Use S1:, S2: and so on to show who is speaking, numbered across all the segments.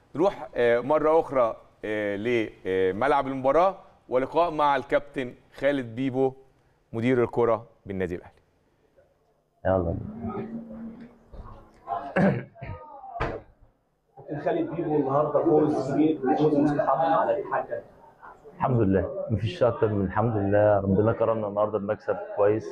S1: نروح آه، مره اخرى آه، لملعب المباراه ولقاء مع الكابتن خالد بيبو مدير الكره بالنادي الاهلي
S2: يلا
S3: كابتن خالد بيبو النهارده فوز كبير فوز مستحق على الاتحاد
S2: الحمد لله مفيش اكتر من الحمد لله ربنا كرمنا النهارده بمكسب كويس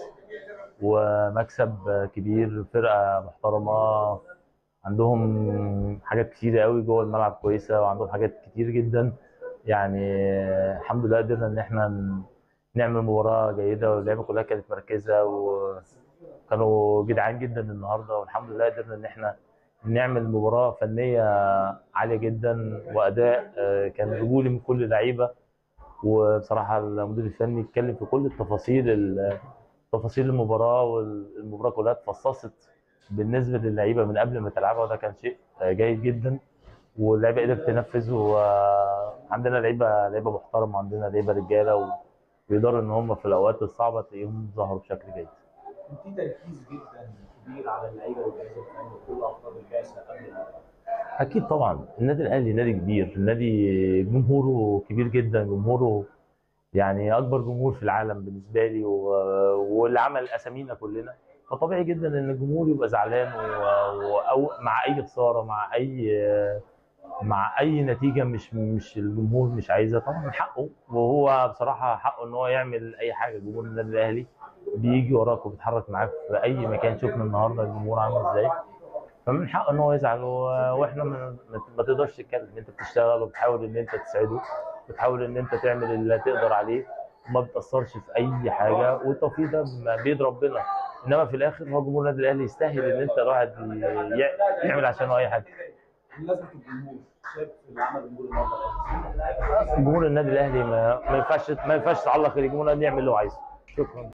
S2: ومكسب كبير فرقه محترمه عندهم حاجات كتيره قوي جوه الملعب كويسه وعندهم حاجات كتير جدا يعني الحمد لله قدرنا ان احنا ن- نعمل مباراه جيده واللعيبه كلها كانت مركزه وكانوا جدعان جدا النهارده والحمد لله قدرنا ان احنا نعمل مباراه فنيه عاليه جدا واداء آه، كان رجولي من كل اللعيبه وبصراحه المدير الفني اتكلم في كل التفاصيل ال- تفاصيل المباراه والمباراه كلها اتفصصت بالنسبه للعيبه من قبل ما تلعبها وده كان شيء آه، جيد جدا واللعيبه قدرت تنفذ وعندنا لعيبه لعيبه محترمه عندنا لعيبه رجاله ويقدروا ان هم في الاوقات الصعبه تلاقيهم ظهروا بشكل جيد.
S3: في تركيز جدا كبير على اللعيبه والجهاز الفني وكل افراد البعثه قبل المباراه
S2: اكيد طبعا النادي الاهلي نادي كبير النادي جمهوره كبير جدا جمهوره يعني اكبر جمهور في العالم بالنسبه لي و- واللي عمل اسامينا كلنا فطبيعي جدا ان الجمهور يبقى زعلان و- و- او مع اي خساره مع اي مع اي نتيجه مش مش الجمهور مش عايزها طبعا من حقه وهو بصراحه حقه ان هو يعمل اي حاجه جمهور النادي الاهلي بيجي وراك وبيتحرك معاك في اي مكان شفنا النهارده الجمهور عامل ازاي فمن حقه ان هو يزعل و- واحنا ما, ما تقدرش تتكلم انت بتشتغل وبتحاول ان انت تسعده بتحاول ان انت تعمل اللي تقدر عليه وما بتاثرش في اي حاجه والتوفيق ده م- بيد ربنا انما في الاخر هو جمهور النادي الاهلي يستاهل ان انت الواحد ي- يعمل عشانه اي حاجه
S3: بمناسبه الجمهور شايف اللي عمل الجمهور النهارده
S2: جمهور النادي الاهلي ما ما ينفعش ما ينفعش تعلق الجمهور النادي يعمل اللي هو عايزه شكرا